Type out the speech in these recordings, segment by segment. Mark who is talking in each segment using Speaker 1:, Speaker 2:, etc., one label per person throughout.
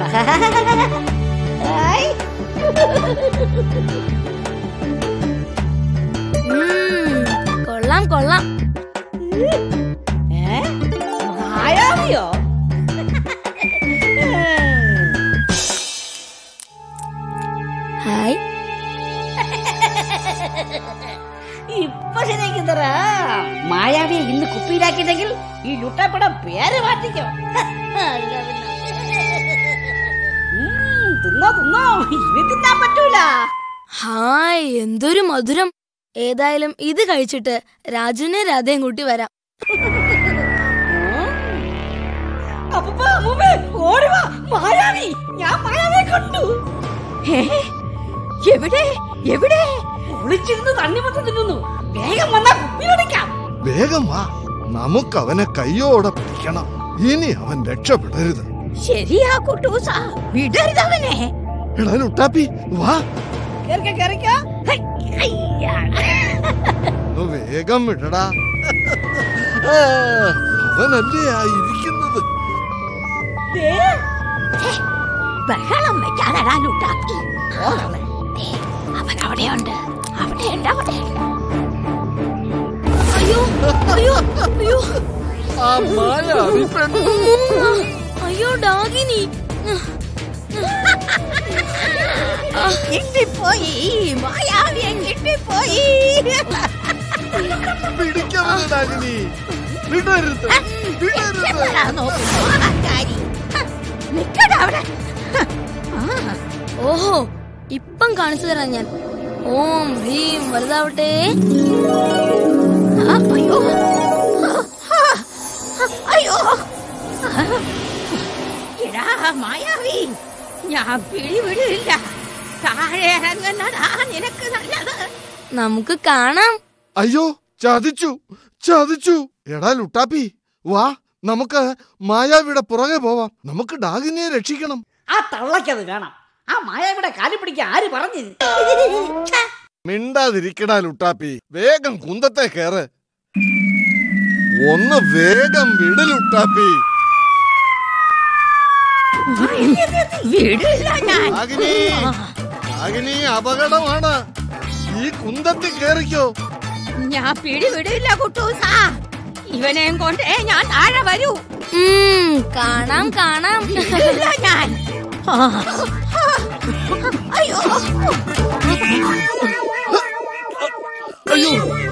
Speaker 1: Hi.
Speaker 2: ഉം, കൊള്ളാം കൊള്ളാം
Speaker 1: ഏ? മായാവിയോ
Speaker 2: ഹായ്
Speaker 1: ഇപ്പൊ ശരിയാക്കിത്തരാ മായാവിയെ ഇന്ന് കുപ്പിയിലാക്കിയിട്ടെങ്കിൽ ഈ ലുട്ടാപ്പടം പേര് മാറ്റിക്കോ അല്ല പിന്നെ. ഉം, തിന്നോ തിന്നോ ഇനി തിന്നാൻ പറ്റൂല
Speaker 2: ഹായ് എന്തൊരു മധുരം ഏതായാലും ഇത് കഴിച്ചിട്ട് രാജുവിനെ രാധയും കൂട്ടി വരാം
Speaker 1: അപ്പൂപ്പ, അമ്മൂമ്മേ, ഓടി വാ, മായാവി ഞാൻ മായാവിയെ കണ്ടു ഏ? എവിടെ എവിടെ ഒളിച്ചിരുന്ന് തണ്ണിമത്തം തിന്നുന്നു വേഗം വന്നാ കുപ്പിയിലടിക്കാം
Speaker 3: വേഗം വാ നമുക്ക് അവനെ കയ്യോടെ പിടിക്കണം ഇനി അവൻ രക്ഷപ്പെടരുത്
Speaker 1: ശരിയാ കുട്ടൂസ വിടരുതവനെ
Speaker 3: എടാ ലുട്ടാപ്പി വാ
Speaker 1: കേറിക്ക കേറിക്ക ഹൈ, ഹയ്യാ.
Speaker 3: ഒന്ന് വേഗം വിടടാ ആ, അവനല്ലേ ആ ഇരിക്കുന്നത്
Speaker 1: ദേ, ഛെ, ബഹളം വെക്കാനടാ ലുട്ടാപ്പി ഓളെ. ദേ, അവൻ അവിടെയുണ്ട് അവിടെയുണ്ട് അവിടെയുണ്ട്
Speaker 2: അയ്യോ അയ്യോ അയ്യോ
Speaker 3: ആ മായാവി പെണ്ണ്
Speaker 2: ആ, അയ്യോ ഡാഗിനി
Speaker 1: കിട്ടിപ്പോയി മായാവിയെ കിട്ടിപ്പോയി
Speaker 3: പിടിക്കവനാകിനി വിടരുത് വിടരുത്
Speaker 1: രക്ഷപ്പെടാൻ നോക്ക്, മോഹക്കാരി. ഹ, നിക്കടാ അവിടെ
Speaker 2: ഓഹോ ഇപ്പം കാണിച്ചു തരാം ഞാൻ ഓം ഹ്രീം വലുതാവട്ടെ
Speaker 1: ആ, അയ്യോ ആ, ആ, അയ്യോ എടാ മായാവി ഞാൻ പിടിവിടില്ല താഴെ ഇറങ്ങുന്നതാ നിനക്ക് നല്ലത്
Speaker 2: നമുക്ക് കാണാം
Speaker 3: അയ്യോ ചതിച്ചു ചതിച്ചു എടാ ലുട്ടാപ്പി വാ നമുക്ക് മായാവിയുടെ പുറകെ പോവാം നമുക്ക് ഡാഗിനെ രക്ഷിക്കണം
Speaker 1: ആ തള്ളക്കത് വേണം ആ മായാവിടെ കാലി പിടിക്കാൻ ആര് പറഞ്ഞു ഛെ,
Speaker 3: മിണ്ടാതിരിക്കടാ ലുട്ടാപ്പി വേഗം കുന്തത്തെ കേറ് ഒന്ന് വേഗം വിട് ലുട്ടാപ്പി
Speaker 1: വിടില്ല ഞാൻ
Speaker 3: ഡാഗിനി ഡാഗിനി അപകടമാണ് ഈ കുന്തത്തിൽ കേറിക്കോ
Speaker 1: ഞാൻ പിടിവിടില്ല കുട്ടൂസ ഇവനെയും കൊണ്ടേ ഞാൻ താഴെ വരൂ
Speaker 2: ഉം, കാണാം കാണാം
Speaker 1: വിടില്ല ഞാൻ അയ്യോ
Speaker 3: അയ്യോ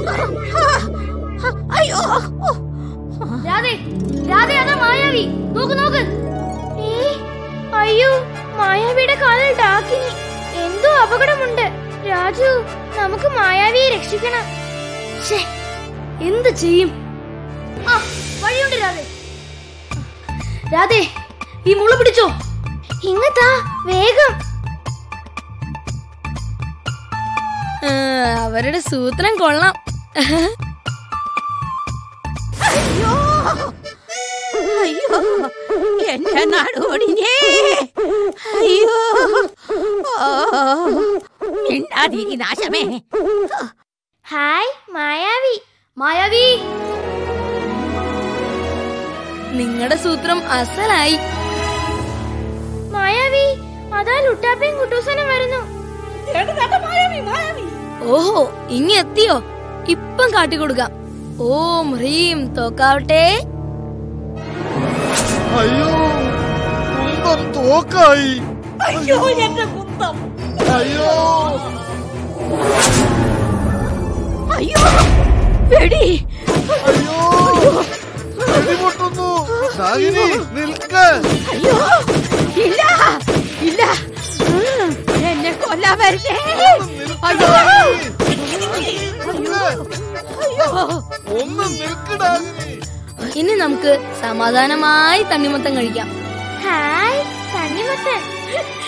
Speaker 1: അയ്യോ
Speaker 2: രാധേ രാധേ അതാ മായാവി നോക്ക് നോക്ക് ഏ, അയ്യോ മായാവിയുടെ കാലിൽ ഡാക്കിനി എന്തോ അപകടമുണ്ട് രാജു നമുക്ക് മായാവിയെ രക്ഷിക്കണം ശ്ശേ, എന്ത് ചെയ്യും ആ വഴിയുണ്ട് രാധേ രാധേ ഈ മുള പിടിച്ചോ ഇങ്ങത്താ വേഗം അവരുടെ സൂത്രം കൊള്ളാം
Speaker 1: അയ്യോ അയ്യോ എന്റെ നടുവൊടിഞ്ഞേ അയ്യോ ഓ, മിണ്ടാതിരി നാശമേ
Speaker 2: ഹായ് മായാവി മായാവി നിങ്ങളുടെ സൂത്രം അസലായി മായാവി അതാ ലുട്ടാപ്പയും കുട്ടൂസനും വരുന്നു
Speaker 1: കേട്ട് കേട്ട മായാവി മായാവി
Speaker 2: ഓഹോ ഇങ്ങ എത്തിയോ ഇപ്പം കാട്ടിക്കൊടുക്കാം ഓം ഹ്രീം തോക്കാവട്ടെ
Speaker 3: അയ്യോ കുന്തം തോക്കായി
Speaker 1: അയ്യോ എന്റെ കുന്തം
Speaker 3: അയ്യോ
Speaker 1: അയ്യോ വെടി
Speaker 3: അയ്യോ വെടിപൊട്ടുന്നു ഡാഗിനി നിൽക്ക്
Speaker 1: അയ്യോ ഇല്ല ഇല്ല ഉം, എന്നെ കൊല്ലാൻ വരട്ടെ
Speaker 3: ഒന്ന് നിൽക്ക്
Speaker 1: അയ്യോ
Speaker 3: ഡാഗിനി.
Speaker 1: അയ്യോ
Speaker 3: ഒന്ന് നിൽക്ക് ഡാഗിനി
Speaker 2: ഇനി നമുക്ക് സമാധാനമായി തണ്ണിമത്തം കഴിക്കാം ഹായ് തണ്ണിമത്തൻ